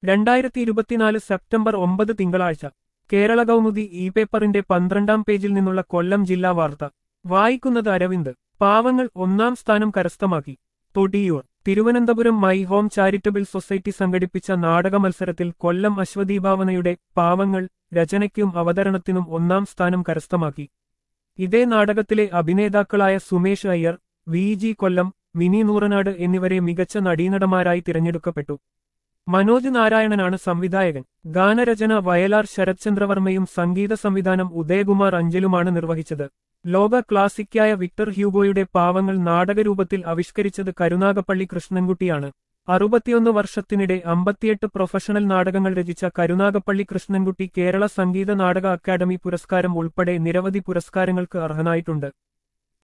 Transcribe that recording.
രണ്ടായിരത്തി ഇരുപത്തിനാല് സെപ്റ്റംബർ ഒമ്പത് തിങ്കളാഴ്ച കേരള കൗമുദി ഇ പേപ്പറിന്റെ പന്ത്രണ്ടാം പേജിൽ നിന്നുള്ള കൊല്ലം ജില്ലാ വാർത്ത വായിക്കുന്നത് അരവിന്ദ് പാവങ്ങൾ ഒന്നാം സ്ഥാനം കരസ്ഥമാക്കി Thodiyoor Thiruvananthapuram my home charitable society സംഘടിപ്പിച്ച നാടക മത്സരത്തിൽ കൊല്ലം അശ്വതീഭാവനയുടെ പാവങ്ങൾ രചനയ്ക്കും അവതരണത്തിനും ഒന്നാം സ്ഥാനം കരസ്ഥമാക്കി ഇതേ നാടകത്തിലെ അഭിനേതാക്കളായ സുമേഷ് അയ്യർ വി ജി കൊല്ലം മിനി നൂറനാട് എന്നിവരെ മികച്ച നടീനടന്മാരായി തിരഞ്ഞെടുക്കപ്പെട്ടു മനോജ് നാരായണനാണ് സംവിധായകൻ ഗാനരചന വയലാർ ശരത്ചന്ദ്രവർമ്മയും സംഗീത സംവിധാനം ഉദയകുമാർ അഞ്ചലുമാണ് നിർവഹിച്ചത് ലോക ക്ലാസിക്കായ വിക്ടർ ഹ്യൂഗോയുടെ പാവങ്ങൾ നാടകരൂപത്തിൽ ആവിഷ്കരിച്ചത് കരുനാഗപ്പള്ളി കൃഷ്ണൻകുട്ടിയാണ് അറുപത്തിയൊന്ന് വർഷത്തിനിടെ അമ്പത്തിയെട്ട് പ്രൊഫഷണൽ നാടകങ്ങൾ രചിച്ച കരുനാഗപ്പള്ളി കൃഷ്ണൻകുട്ടി കേരള സംഗീത നാടക അക്കാദമി പുരസ്കാരം ഉൾപ്പെടെ നിരവധി പുരസ്കാരങ്ങൾക്ക് അർഹനായിട്ടുണ്ട്